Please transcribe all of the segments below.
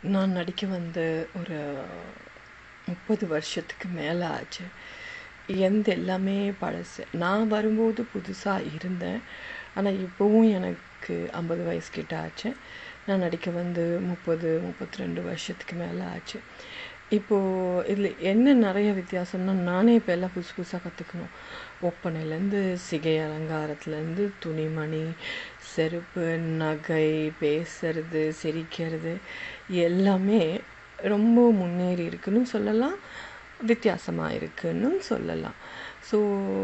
நான் நடிக்க வந்து ஒரு முப்பது வருஷத்துக்கு மேலே ஆச்சு எந்த எல்லாமே பழசு நான் வரும்போது புதுசாக இருந்தேன் ஆனால் இப்போவும் எனக்கு ஐம்பது வயசு கிட்ட ஆச்சு நான் நடிக்க வந்து முப்பது முப்பத்தி ரெண்டு வருஷத்துக்கு மேலே ஆச்சு இப்போது இதில் என்ன நிறைய வித்தியாசம்னா நானே இப்போ எல்லாம் புதுசு புதுசாக கற்றுக்கணும் ஒப்பனையிலேருந்து சிகை அலங்காரத்துலேருந்து துணிமணி செருப்பு நகை பேசுறது சிரிக்கிறது எல்லாமே ரொம்ப முன்னேறி இருக்குன்னு சொல்லலாம் வித்தியாசமாக இருக்குன்னு சொல்லலாம் ஸோ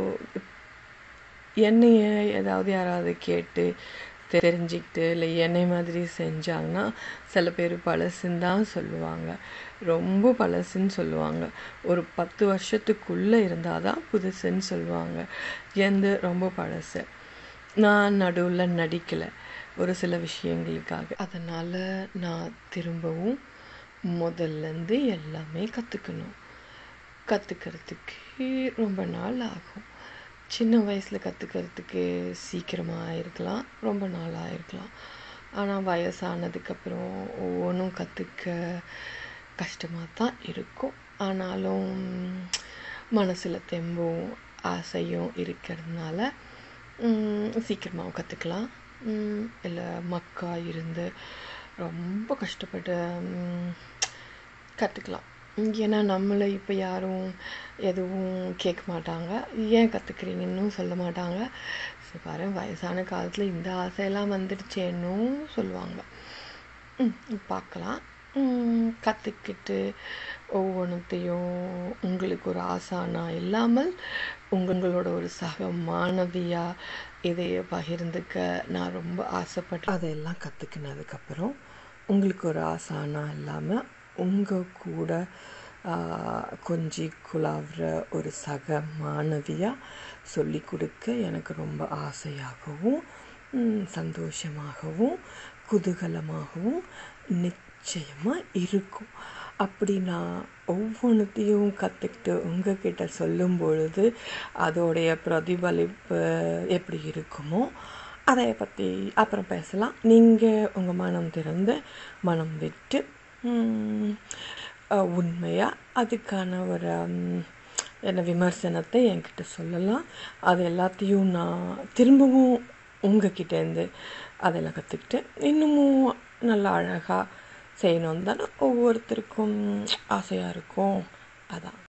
என்னைய ஏதாவது யாராவது கேட்டு தெரிஞ்சுக்கிட்டு இல்லை என்னை மாதிரி செஞ்சாங்கன்னா சில பேர் பழசுன்னு தான் சொல்லுவாங்க ரொம்ப பழசுன்னு சொல்லுவாங்க ஒரு பத்து வருஷத்துக்குள்ளே இருந்தால் தான் புதுசுன்னு சொல்லுவாங்க எந்த ரொம்ப பழசு நான் நடுவில் நடிக்கலை ஒரு சில விஷயங்களுக்காக அதனால் நான் திரும்பவும் முதல்லேருந்து எல்லாமே கற்றுக்கணும் கற்றுக்கிறதுக்கு ரொம்ப நாள் ஆகும் சின்ன வயசில் கற்றுக்கிறதுக்கு சீக்கிரமாக ஆயிருக்கலாம் ரொம்ப நாள் ஆயிருக்கலாம் ஆனால் வயசானதுக்கப்புறம் ஒவ்வொன்றும் கற்றுக்க கஷ்டமாக தான் இருக்கும் ஆனாலும் மனசில் தெம்பும் ஆசையும் இருக்கிறதுனால சீக்கிரமாக கற்றுக்கலாம் இல்லை மக்கா இருந்து ரொம்ப கஷ்டப்பட்டு கற்றுக்கலாம் ஏன்னா நம்மளை இப்போ யாரும் எதுவும் கேட்க மாட்டாங்க ஏன் கற்றுக்குறீங்கன்னு சொல்ல மாட்டாங்க சரி பாரு வயசான காலத்தில் இந்த ஆசையெல்லாம் வந்துடுச்சேன்னும் சொல்லுவாங்க பார்க்கலாம் கற்றுக்கிட்டு ஒவ்வொன்றத்தையும் உங்களுக்கு ஒரு ஆசானா இல்லாமல் உங்களோட ஒரு சக மாணவியாக இதைய பகிர்ந்துக்க நான் ரொம்ப ஆசைப்பட்டேன் அதையெல்லாம் கற்றுக்கினதுக்கப்புறம் உங்களுக்கு ஒரு ஆசானா இல்லாமல் உங்கள் கூட கொஞ்சி குழாவுற ஒரு சக மாணவியாக சொல்லி கொடுக்க எனக்கு ரொம்ப ஆசையாகவும் சந்தோஷமாகவும் குதூகலமாகவும் நிச்சயமாக இருக்கும் அப்படி நான் ஒவ்வொன்றத்தையும் கற்றுக்கிட்டு உங்ககிட்ட சொல்லும் பொழுது அதோடைய பிரதிபலிப்பு எப்படி இருக்குமோ அதை பற்றி அப்புறம் பேசலாம் நீங்கள் உங்கள் மனம் திறந்து மனம் விட்டு உண்மையாக அதுக்கான ஒரு என்ன விமர்சனத்தை என்கிட்ட சொல்லலாம் அது எல்லாத்தையும் நான் திரும்பவும் உங்ககிட்டேருந்து அதெல்லாம் கற்றுக்கிட்டு இன்னமும் நல்லா அழகாக செய்யணும் தானே ஒவ்வொருத்தருக்கும் ஆசையாக இருக்கும் அதான்